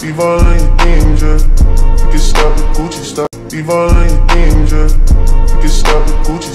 Leave all of your danger. You can stop with Gucci stuff. Leave all of your danger. You can stop with Gucci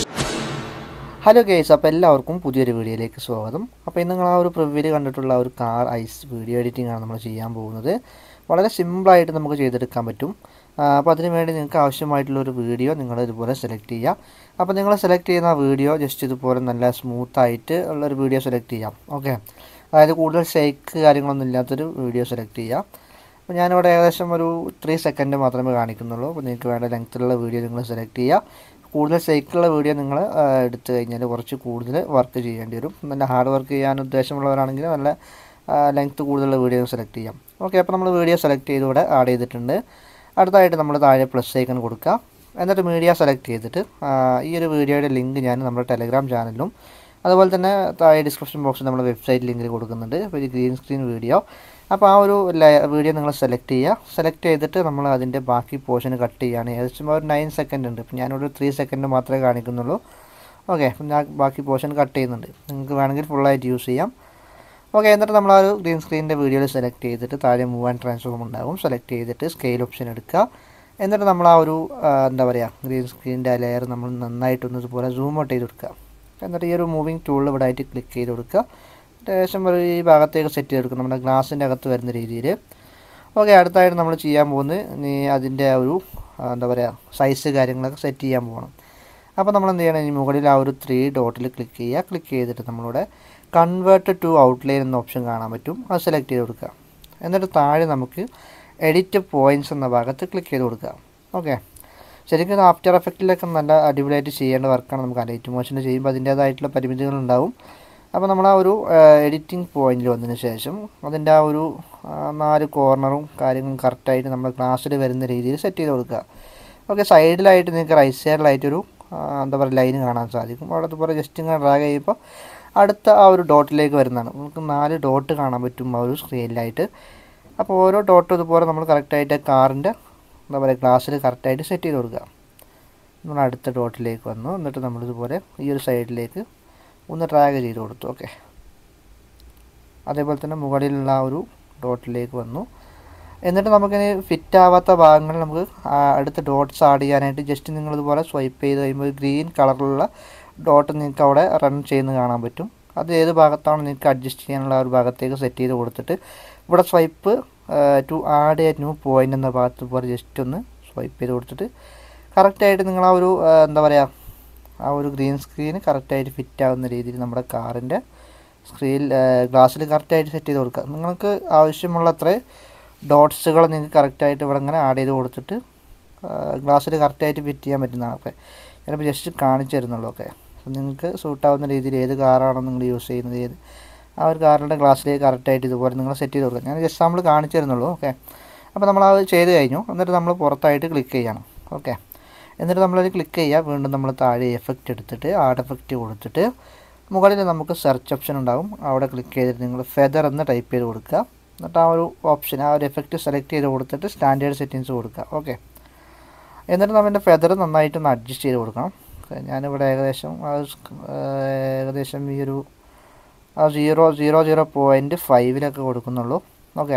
hello guys അപ്പോൾ എല്ലാവർക്കും പുതിയൊരു വീഡിയോയിലേക്ക് സ്വാഗതം അപ്പോൾ ഇന്ന് നിങ്ങൾ ആ ഒരു പ്രിവ്യൂല് കണ്ടിട്ടുള്ള ആ ഒരു കാർ ഐസ് വീഡിയോ എഡിറ്റിംഗ് ആണ് നമ്മൾ ചെയ്യാൻ പോകുന്നത് വളരെ സിമ്പിളായിട്ട് നമുക്ക് ചെയ്തെടുക്കാൻ പറ്റും ആ, അപ്പോൾ അതിന് വേണ്ടി നിങ്ങൾക്ക് ആവശ്യമായിട്ടുള്ള ഒരു വീഡിയോ നിങ്ങൾ ഇതുപോലെ സെലക്ട് ചെയ്യുക അപ്പോൾ നിങ്ങൾ സെലക്ട് ചെയ്യുന്ന വീഡിയോ ജസ്റ്റ് ഇതുപോലെ നല്ല സ്മൂത്തായിട്ട് ഉള്ളൊരു വീഡിയോ സെലക്ട് ചെയ്യാം ഓക്കെ അതായത് കൂടുതൽ ഷേക്ക് കാര്യങ്ങളൊന്നും ഇല്ലാത്തൊരു വീഡിയോ സെലക്ട് ചെയ്യാം അപ്പോൾ ഞാനിവിടെ ഏകദേശം ഒരു ത്രീ സെക്കൻഡ് മാത്രമേ കാണിക്കുന്നുള്ളൂ അപ്പോൾ നിങ്ങൾക്ക് വേണ്ട ലെങ്ത്തിലുള്ള വീഡിയോ നിങ്ങൾ സെലക്ട് ചെയ്യുക കൂടുതൽ സൈക്കിളുള്ള വീഡിയോ നിങ്ങൾ എടുത്തു കഴിഞ്ഞാൽ കുറച്ച് കൂടുതൽ വർക്ക് ചെയ്യേണ്ടി വരും നല്ല ഹാർഡ് വർക്ക് ചെയ്യാൻ ഉദ്ദേശമുള്ളവരാണെങ്കിൽ നല്ല ലെങ്ത്ത് കൂടുതലുള്ള വീഡിയോ സെലക്ട് ചെയ്യാം ഓക്കെ അപ്പോൾ നമ്മൾ വീഡിയോ സെലക്ട് ചെയ്ത് ഇവിടെ ആഡ് ചെയ്തിട്ടുണ്ട് അടുത്തായിട്ട് നമ്മൾ താഴെ പ്ലസ് ഐക്കൺ കൊടുക്കുക എന്നിട്ട് മീഡിയ സെലക്ട് ചെയ്തിട്ട് ആ, ഈ ഒരു വീഡിയോയുടെ ലിങ്ക് ഞാൻ നമ്മുടെ ടെലഗ്രാം ചാനലിലും അതുപോലെ തന്നെ താഴെ ഡിസ്ക്രിപ്ഷൻ ബോക്സിൽ നമ്മൾ വെബ്സൈറ്റ് ലിങ്കിൽ കൊടുക്കുന്നുണ്ട് അപ്പോൾ ഇത് ഗ്രീൻ സ്ക്രീൻ വീഡിയോ അപ്പോൾ ആ ഒരു വീഡിയോ നിങ്ങൾ സെലക്ട് ചെയ്യുക സെലക്ട് ചെയ്തിട്ട് നമ്മൾ അതിൻ്റെ ബാക്കി പോർഷൻ കട്ട് ചെയ്യുകയാണ് ഏകദേശം ഒരു നയൻ സെക്കൻഡ് ഉണ്ട് ഇപ്പം ഞാനൊരു ത്രീ സെക്കൻഡ് മാത്രമേ കാണിക്കുന്നുള്ളൂ ഓക്കെ അപ്പം ഞാൻ ബാക്കി പോർഷൻ കട്ട് ചെയ്യുന്നുണ്ട് നിങ്ങൾക്ക് വേണമെങ്കിൽ ഫുള്ളായിട്ട് യൂസ് ചെയ്യാം ഓക്കെ എന്നിട്ട് നമ്മൾ ആ ഒരു ഗ്രീൻ സ്ക്രീനിൻ്റെ വീഡിയോയിൽ സെലക്ട് ചെയ്തിട്ട് താഴെ മൂവ് ആൻഡ് ട്രാൻസ്ഫോം ഉണ്ടാകും സെലക്ട് ചെയ്തിട്ട് സ്കെയിൽ ഓപ്ഷൻ എടുക്കുക എന്നിട്ട് നമ്മൾ ആ ഒരു ആ, എന്താ പറയുക ഗ്രീൻ സ്ക്രീനിൻ്റെ ലെയർ നമ്മൾ നന്നായിട്ടൊന്ന് ഇതുപോലെ സൂം ഔട്ട് ചെയ്ത് കൊടുക്കുക എന്നിട്ട് ഈ ഒരു മൂവിങ് ടൂളിൽ ഇവിടെ ആയിട്ട് ക്ലിക്ക് ചെയ്ത് കൊടുക്കുക ഏകദേശം ഒരു ഈ ഭാഗത്തേക്ക് സെറ്റ് ചെയ്ത് കൊടുക്കുക നമ്മുടെ ഗ്ലാസിൻ്റെ അകത്ത് വരുന്ന രീതിയിൽ ഓക്കെ അടുത്തായിട്ട് നമ്മൾ ചെയ്യാൻ പോകുന്നത് നീ അതിൻ്റെ ആ ഒരു ആ, എന്താ പറയുക സൈസ് കാര്യങ്ങളൊക്കെ സെറ്റ് ചെയ്യാൻ പോകണം അപ്പോൾ നമ്മൾ എന്ത് ചെയ്യണം ഇനി മുകളിൽ ആ ഒരു ത്രീ ഡോട്ടിൽ ക്ലിക്ക് ചെയ്യുക ക്ലിക്ക് ചെയ്തിട്ട് നമ്മളിവിടെ കൺവേർട്ട് ടു ഔട്ട്ലൈൻ എന്ന ഓപ്ഷൻ കാണാൻ പറ്റും അത് സെലക്ട് ചെയ്ത് കൊടുക്കുക എന്നിട്ട് താഴെ നമുക്ക് എഡിറ്റ് പോയിൻറ്റ്സ് എന്ന ഭാഗത്ത് ക്ലിക്ക് ചെയ്ത് കൊടുക്കുക ഓക്കെ ശരിക്കും ഇത് ആഫ്റ്റർ എഫക്റ്റിലൊക്കെ നല്ല അടിപൊളിയായിട്ട് ചെയ്യേണ്ട വർക്കാണ് നമുക്ക് ലൈറ്റ് മോഷന് ചെയ്യുമ്പോൾ അതിൻ്റേതായിട്ടുള്ള പരിമിതികളുണ്ടാവും അപ്പോൾ നമ്മൾ ആ ഒരു എഡിറ്റിംഗ് പോയിന്റിൽ വന്നതിന് ശേഷം അതിൻ്റെ ആ ഒരു ആ, നാല് കോർണറും കാര്യങ്ങളും കറക്റ്റായിട്ട് നമ്മൾ ക്ലാസ്സിൽ വരുന്ന രീതിയിൽ സെറ്റ് ചെയ്ത് കൊടുക്കുക ഓക്കെ സൈഡിലായിട്ട് നിങ്ങൾക്ക് റൈറ്റ് സൈഡിലായിട്ടൊരു ആ, എന്താ പറയുക ലൈൻ കാണാൻ സാധിക്കും അവിടെ അതുപോലെ ജസ്റ്റ് ഇങ്ങനെ ഡ്രാഗ് ചെയ്യുമ്പോൾ അടുത്ത ആ ഒരു ഡോട്ടിലേക്ക് വരുന്നതാണ് നമുക്ക് നാല് ഡോട്ട് കാണാൻ പറ്റും ആ ഒരു സ്ക്രീനിലായിട്ട് അപ്പോൾ ഓരോ ഡോട്ടും ഇതുപോലെ നമ്മൾ കറക്റ്റായിട്ട് കാറിൻ്റെ എന്താ പറയുക ഗ്ലാസ്സിൽ കറക്റ്റായിട്ട് സെറ്റ് ചെയ്ത് കൊടുക്കുക നമ്മൾ അടുത്ത ഡോട്ടിലേക്ക് വന്നു എന്നിട്ട് നമ്മളിതുപോലെ ഈ ഒരു സൈഡിലേക്ക് ഒന്ന് ഡ്രാഗ് ചെയ്ത് കൊടുത്തു ഓക്കെ അതേപോലെ തന്നെ മുകളിലുള്ള ആ ഒരു ഡോട്ടിലേക്ക് വന്നു എന്നിട്ട് നമുക്കിനി ഫിറ്റ് ആവാത്ത ഭാഗങ്ങൾ നമുക്ക് ആ അടുത്ത ഡോട്ട്സ് ആഡ് ചെയ്യാനായിട്ട് ജസ്റ്റ് നിങ്ങളിതുപോലെ സ്വൈപ്പ് ചെയ്ത് കഴിയുമ്പോൾ ഗ്രീൻ കളറിലുള്ള ഡോട്ട് നിങ്ങൾക്ക് അവിടെ റൺ ചെയ്യുന്നത് കാണാൻ പറ്റും അത് ഏത് ഭാഗത്താണ് നിങ്ങൾക്ക് അഡ്ജസ്റ്റ് ചെയ്യാനുള്ള ആ ഒരു ഭാഗത്തേക്ക് സെറ്റ് ചെയ്ത് കൊടുത്തിട്ട് ഇവിടെ swipe to add a new point എന്ന ഭാഗത്ത് പോലെ ജസ്റ്റ് ഒന്ന് സ്വൈപ്പ് ചെയ്ത് കൊടുത്തിട്ട് കറക്റ്റായിട്ട് നിങ്ങൾ ആ ഒരു ആ, എന്താ പറയുക ആ ഒരു ഗ്രീൻ സ്ക്രീൻ കറക്റ്റായിട്ട് ഫിറ്റ് ആവുന്ന രീതിയിൽ നമ്മുടെ കാറിൻ്റെ സ്ക്രീൻ ഗ്ലാസ്സിൽ കറക്റ്റായിട്ട് സെറ്റ് ചെയ്ത് കൊടുക്കുക നിങ്ങൾക്ക് ആവശ്യമുള്ള അത്ര ഡോട്ട്സുകൾ നിങ്ങൾക്ക് കറക്റ്റായിട്ട് ഇവിടെ ഇങ്ങനെ ആഡ് ചെയ്ത് കൊടുത്തിട്ട് ഗ്ലാസ്സിൽ കറക്റ്റായിട്ട് ഫിറ്റ് ചെയ്യാൻ പറ്റുന്നതാണ് ഓക്കെ ഞാനിപ്പോൾ ജസ്റ്റ് കാണിച്ചു തരുന്നുള്ളൂ ഓക്കെ അപ്പം നിങ്ങൾക്ക് സൂട്ടാവുന്ന രീതിയിൽ ഏത് കാറാണോ നിങ്ങൾ യൂസ് ചെയ്യുന്നത് ഏത് ആ ഒരു കാറിൻ്റെ ഗ്ലാസ്സിലേക്ക് കറക്റ്റായിട്ട് ഇതുപോലെ നിങ്ങൾ സെറ്റ് ചെയ്ത് കൊടുക്കുക ഞാൻ ജസ്റ്റ് നമ്മൾ കാണിച്ചു തരുന്നുള്ളൂ ഓക്കെ അപ്പോൾ നമ്മൾ അത് ചെയ്ത് കഴിഞ്ഞു എന്നിട്ട് നമ്മൾ പുറത്തായിട്ട് ക്ലിക്ക് ചെയ്യണം ഓക്കെ എന്നിട്ട് നമ്മളത് ക്ലിക്ക് ചെയ്യുക വീണ്ടും നമ്മൾ താഴെ എഫക്റ്റ് എടുത്തിട്ട് ആഡ് എഫക്റ്റ് കൊടുത്തിട്ട് മുകളിൽ നമുക്ക് സെർച്ച് ഓപ്ഷൻ ഉണ്ടാകും അവിടെ ക്ലിക്ക് ചെയ്തിട്ട് നിങ്ങൾ ഫെദർ എന്ന് ടൈപ്പ് ചെയ്ത് കൊടുക്കുക എന്നിട്ട് ആ ഒരു ഓപ്ഷൻ ആ ഒരു എഫക്റ്റ് സെലക്ട് ചെയ്ത് കൊടുത്തിട്ട് സ്റ്റാൻഡേർഡ് സെറ്റിങ്സ് കൊടുക്കുക ഓക്കെ എന്നിട്ട് നമ്മുടെ ഫെദർ നന്നായിട്ടൊന്ന് അഡ്ജസ്റ്റ് ചെയ്ത് കൊടുക്കണം ഞാനിവിടെ ഏകദേശം ആ സ്- ഏകദേശം ഈ ഒരു ആ സീറോ സീറോ സീറോ പോയിൻറ്റ് ഫൈവിലൊക്കെ കൊടുക്കുന്നുള്ളൂ ഓക്കെ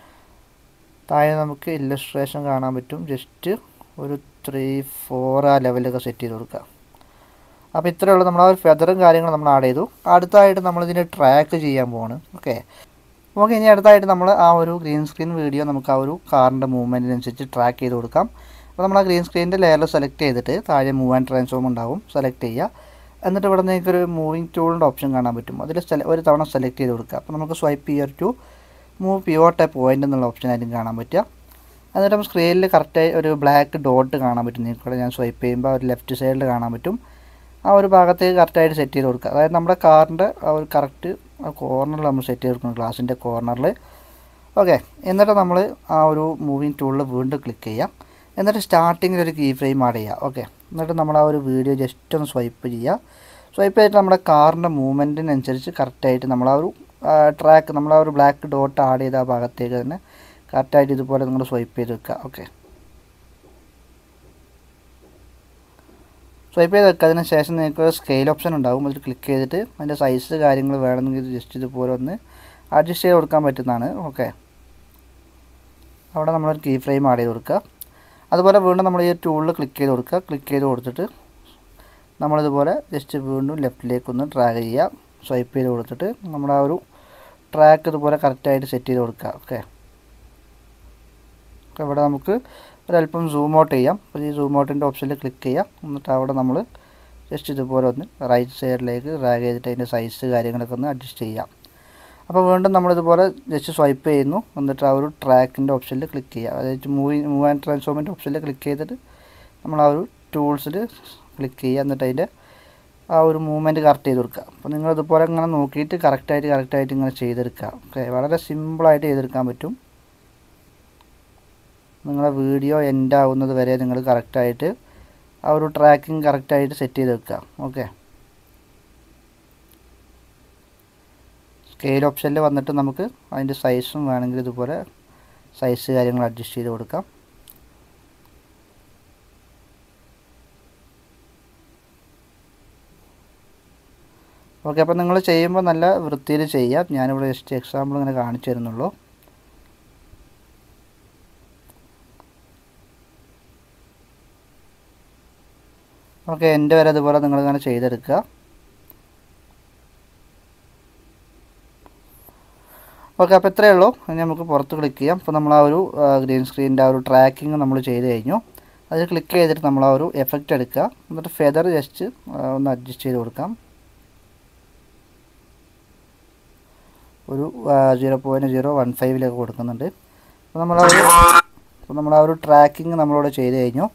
താഴെ നമുക്ക് ഇല്ലസ്ട്രേഷൻ കാണാൻ പറ്റും ജസ്റ്റ് ഒരു ത്രീ ഫോർ ആ ലെവലൊക്കെ സെറ്റ് ചെയ്ത് കൊടുക്കുക അപ്പോൾ ഇത്രയേ ഉള്ളൂ നമ്മൾ ആ ഒരു ഫെദറും കാര്യങ്ങളും നമ്മൾ ആഡ് ചെയ്തു അടുത്തായിട്ട് നമ്മളിതിനെ ട്രാക്ക് ചെയ്യാൻ പോവാണ് ഓക്കെ ഓക്കെ ഇനി അടുത്തായിട്ട് നമ്മൾ ആ ഒരു ഗ്രീൻ സ്ക്രീൻ വീഡിയോ നമുക്ക് ആ ഒരു കാറിൻ്റെ മൂവ്മെൻറ്റിനനുസരിച്ച് ട്രാക്ക് ചെയ്ത് കൊടുക്കാം അപ്പോൾ നമ്മൾ ആ ഗ്രീൻ സ്ക്രീനിൻ്റെ ലെയറിൽ സെലക്ട് ചെയ്തിട്ട് താഴെ മൂവ് ആൻഡ് ട്രാൻസ്ഫോം ഉണ്ടാവും സെലക്ട് ചെയ്യുക എന്നിട്ട് ഇവിടെ നിങ്ങൾക്ക് ഒരു മൂവിങ് ടൂളിൻ്റെ ഓപ്ഷൻ കാണാൻ പറ്റും അതിൽ ഒരു തവണ സെലക്ട് ചെയ്ത് കൊടുക്കുക അപ്പോൾ നമുക്ക് swipe here to move pivot a point എന്നുള്ള ഓപ്ഷൻ ആയിരിക്കും കാണാൻ പറ്റുക എന്നിട്ട് നമുക്ക് സ്ക്രീനിൽ കറക്റ്റായി ഒരു ബ്ലാക്ക് ഡോട്ട് കാണാൻ പറ്റും നിങ്ങൾക്ക് ഇവിടെ ഞാൻ സ്വൈപ്പ് ചെയ്യുമ്പോൾ ഒരു ലെഫ്റ്റ് സൈഡിൽ കാണാൻ പറ്റും ആ ഒരു ഭാഗത്തേക്ക് കറക്റ്റായിട്ട് സെറ്റ് ചെയ്ത് കൊടുക്കുക അതായത് നമ്മുടെ കാറിൻ്റെ ആ ഒരു കറക്റ്റ് കോർണറിൽ നമ്മൾ സെറ്റ് ചെയ്ത് കൊടുക്കണം ഗ്ലാസിൻ്റെ കോർണറിൽ ഓക്കെ എന്നിട്ട് നമ്മൾ ആ ഒരു മൂവിങ് ടൂളിൽ വീണ്ടും ക്ലിക്ക് ചെയ്യാം എന്നിട്ട് സ്റ്റാർട്ടിങ്ങിൽ ഒരു കീ ഫ്രെയിം ആഡ് ചെയ്യുക ഓക്കെ എന്നിട്ട് നമ്മൾ ആ ഒരു വീഡിയോ ജസ്റ്റ് ഒന്ന് സ്വൈപ്പ് ചെയ്യുക സ്വൈപ്പ് ചെയ്തിട്ട് നമ്മുടെ കാറിൻ്റെ മൂവ്മെൻറ്റിനനുസരിച്ച് കറക്റ്റായിട്ട് നമ്മൾ ആ ഒരു ട്രാക്ക് നമ്മൾ ആ ഒരു ബ്ലാക്ക് ഡോട്ട് ആഡ് ചെയ്ത ആ ഭാഗത്തേക്ക് തന്നെ കറക്റ്റായിട്ട് ഇതുപോലെ നിങ്ങൾ സ്വൈപ്പ് ചെയ്ത് വെക്കുക ഓക്കെ സ്വൈപ്പ് ചെയ്ത് വെക്കുക അതിന് ശേഷം നിങ്ങൾക്ക് സ്കെയിൽ ഓപ്ഷൻ ഉണ്ടാകും അതിൽ ക്ലിക്ക് ചെയ്തിട്ട് അതിൻ്റെ സൈസ് കാര്യങ്ങൾ വേണമെങ്കിൽ ജസ്റ്റ് ഇതുപോലെ ഒന്ന് അഡ്ജസ്റ്റ് ചെയ്ത് കൊടുക്കാൻ പറ്റുന്നതാണ് ഓക്കെ അവിടെ നമ്മളൊരു കീ ഫ്രെയിം ആഡ് ചെയ്ത് കൊടുക്കുക അതുപോലെ വീണ്ടും നമ്മൾ ഈ ടൂളിൽ ക്ലിക്ക് ചെയ്ത് കൊടുക്കുക ക്ലിക്ക് ചെയ്ത് കൊടുത്തിട്ട് നമ്മളിതുപോലെ ജസ്റ്റ് വീണ്ടും ലെഫ്റ്റിലേക്ക് ഒന്ന് ഡ്രാഗ് ചെയ്യുക സ്വൈപ്പ് ചെയ്ത് കൊടുത്തിട്ട് നമ്മുടെ ആ ഒരു ട്രാക്ക് ഇതുപോലെ കറക്റ്റായിട്ട് സെറ്റ് ചെയ്ത് കൊടുക്കുക ഓക്കെ ഇവിടെ നമുക്ക് ഒരല്പം സൂം ഔട്ട് ചെയ്യാം അപ്പോൾ ഈ സൂം ഔട്ടിൻ്റെ ഓപ്ഷനിൽ ക്ലിക്ക് ചെയ്യാം എന്നിട്ട് അവിടെ നമ്മൾ ജസ്റ്റ് ഇതുപോലെ ഒന്ന് റൈറ്റ് സൈഡിലേക്ക് ഡ്രാഗ് ചെയ്തിട്ട് അതിൻ്റെ സൈസ് കാര്യങ്ങളൊക്കെ ഒന്ന് അഡ്ജസ്റ്റ് ചെയ്യാം അപ്പോൾ വീണ്ടും നമ്മളിതുപോലെ ജസ്റ്റ് സ്വൈപ്പ് ചെയ്യുന്നു എന്നിട്ട് ആ ഒരു ട്രാക്കിൻ്റെ ഓപ്ഷനിൽ ക്ലിക്ക് ചെയ്യുക അതായത് മൂവി മൂവ് ആൻഡ് ട്രാൻസ്ഫോമിൻ്റെ ഓപ്ഷനിൽ ക്ലിക്ക് ചെയ്തിട്ട് നമ്മൾ ആ ഒരു ടൂൾസിൽ ക്ലിക്ക് ചെയ്യുക എന്നിട്ട് അതിൻ്റെ ആ ഒരു മൂവ്മെൻറ്റ് കറക്റ്റ് ചെയ്ത് കൊടുക്കുക അപ്പോൾ നിങ്ങൾ ഇതുപോലെ ഇങ്ങനെ നോക്കിയിട്ട് കറക്റ്റായിട്ട് കറക്റ്റായിട്ട് ഇങ്ങനെ ചെയ്തെടുക്കുക ഓക്കെ വളരെ സിമ്പിളായിട്ട് ചെയ്തെടുക്കാൻ പറ്റും നിങ്ങളുടെ വീഡിയോ എൻഡ് ആവുന്നത് വരെ നിങ്ങൾ കറക്റ്റായിട്ട് ആ ഒരു ട്രാക്കിംഗ് കറക്റ്റായിട്ട് സെറ്റ് ചെയ്ത് വെക്കുക ഓക്കെ സ്കെയിൽ ഓപ്ഷനിൽ വന്നിട്ട് നമുക്ക് അതിൻ്റെ സൈസും വേണമെങ്കിൽ ഇതുപോലെ സൈസ് കാര്യങ്ങൾ അഡ്ജസ്റ്റ് ചെയ്ത് കൊടുക്കാം ഓക്കെ അപ്പോൾ നിങ്ങൾ ചെയ്യുമ്പോൾ നല്ല വൃത്തിയിൽ ചെയ്യാം ഞാനിവിടെ ജസ്റ്റ് എക്സാമ്പിൾ ഇങ്ങനെ കാണിച്ചു തരുന്നുള്ളൂ ഓക്കെ എൻ്റെ വരെ അതുപോലെ നിങ്ങളിങ്ങനെ ചെയ്തെടുക്കുക ഓക്കെ അപ്പോൾ ഇത്രയേ ഉള്ളൂ ഇനി നമുക്ക് പുറത്ത് ക്ലിക്ക് ചെയ്യാം അപ്പോൾ നമ്മൾ ആ ഒരു ഗ്രീൻ സ്ക്രീനിൻ്റെ ആ ഒരു ട്രാക്കിംഗ് നമ്മൾ ചെയ്ത് കഴിഞ്ഞു അതിൽ ക്ലിക്ക് ചെയ്തിട്ട് നമ്മൾ ആ ഒരു എഫക്റ്റ് എടുക്കുക എന്നിട്ട് ഫെദർ ജസ്റ്റ് ഒന്ന് അഡ്ജസ്റ്റ് ചെയ്ത് കൊടുക്കാം ഒരു സീറോ പോയിൻറ്റ് സീറോ വൺ ഫൈവിലൊക്കെ കൊടുക്കുന്നുണ്ട് അപ്പോൾ നമ്മൾ ആ ഒരു അപ്പോൾ നമ്മൾ ആ ഒരു ട്രാക്കിംഗ് നമ്മളിവിടെ ചെയ്ത് കഴിഞ്ഞു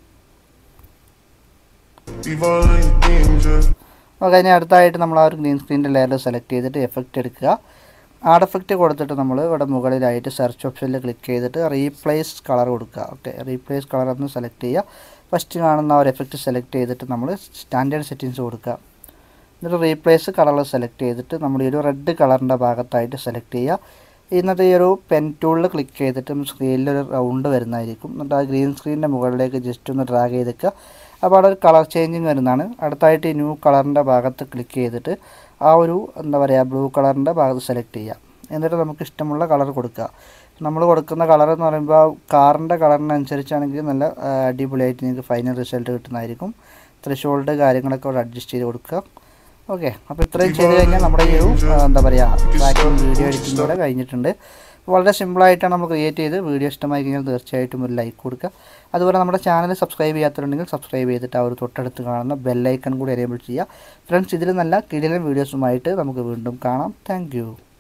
Leave all of your things, yeah. Okay ഇനി അടുത്തായിട്ട് നമ്മൾ ആ ഒരു ഗ്രീൻ സ്ക്രീനിൻ്റെ ലെയർ സെലക്ട് ചെയ്തിട്ട് എഫക്റ്റ് എടുക്കുക ആഡ് എഫക്റ്റ് കൊടുത്തിട്ട് നമ്മൾ ഇവിടെ മുകളിലായിട്ട് സെർച്ച് ഓപ്ഷനിൽ ക്ലിക്ക് ചെയ്തിട്ട് റീപ്ലേസ് കളർ കൊടുക്കുക ഓക്കെ റീപ്ലേസ് കളർ ഒന്ന് സെലക്ട് ചെയ്യുക ഫസ്റ്റ് കാണുന്ന ആ ഒരു എഫക്റ്റ് സെലക്ട് ചെയ്തിട്ട് നമ്മൾ സ്റ്റാൻഡേർഡ് സെറ്റിങ്സ് കൊടുക്കുക എന്നിട്ട് റീപ്ലേസ് കളർ സെലക്ട് ചെയ്തിട്ട് നമ്മൾ ഈ ഒരു റെഡ് കളറിൻ്റെ ഭാഗത്തായിട്ട് സെലക്ട് ചെയ്യുക എന്നിട്ട് ഈ ഒരു പെൻ ടൂളിൽ ക്ലിക്ക് ചെയ്തിട്ട് സ്ക്രീനിൽ ഒരു റൗണ്ട് വരുന്നതായിരിക്കും എന്നിട്ട് ആ ഗ്രീൻ സ്ക്രീനിൻ്റെ മുകളിലേക്ക് ജസ്റ്റ് ഒന്ന് ഡ്രാഗ് ചെയ്തേക്കുക അപ്പോൾ അവിടെ ഒരു കളർ ചേഞ്ചിങ് വരുന്നതാണ് അടുത്തായിട്ട് ഈ ന്യൂ കളറിൻ്റെ ഭാഗത്ത് ക്ലിക്ക് ചെയ്തിട്ട് ആ ഒരു എന്താ പറയുക ബ്ലൂ കളറിൻ്റെ ഭാഗത്ത് സെലക്ട് ചെയ്യുക എന്നിട്ട് നമുക്ക് ഇഷ്ടമുള്ള കളർ കൊടുക്കുക നമ്മൾ കൊടുക്കുന്ന കളർ എന്ന് പറയുമ്പോൾ ആ കാറിൻ്റെ കളറിനനുസരിച്ചാണെങ്കിൽ നല്ല ആ, അടിപൊളിയായിട്ട് നിങ്ങൾക്ക് ഫൈനൽ റിസൾട്ട് കിട്ടുന്നതായിരിക്കും ത്രഷോൾഡ് കാര്യങ്ങളൊക്കെ അവിടെ അഡ്ജസ്റ്റ് ചെയ്ത് കൊടുക്കുക ഓക്കെ അപ്പോൾ ഇത്രയും ചെയ്ത് കഴിഞ്ഞാൽ നമ്മുടെ ഈ ഒരു ആ, എന്താ പറയുക ട്രാക്കിംഗ് വീഡിയോ എഡിറ്റിംഗ് കൂടെ കഴിഞ്ഞിട്ടുണ്ട് വളരെ സിമ്പിളായിട്ടാണ് നമ്മൾ ക്രിയേറ്റ് ചെയ്ത് വീഡിയോ ഇഷ്ടമായി കഴിഞ്ഞാൽ തീർച്ചയായിട്ടും ഒരു ലൈക്ക് കൊടുക്കുക അതുപോലെ നമ്മുടെ ചാനൽ സബ്സ്ക്രൈബ് ചെയ്യാത്തതുണ്ടെങ്കിൽ സബ്സ്ക്രൈബ് ചെയ്തിട്ട് ആ ഒരു തൊട്ടടുത്ത് കാണുന്ന ബെല്ലൈക്കൺ കൂടി എനേബിൾ ചെയ്യുക ഫ്രണ്ട്സ് ഇതിൽ നല്ല കിടിലൻ വീഡിയോസുമായിട്ട് നമുക്ക് വീണ്ടും കാണാം താങ്ക്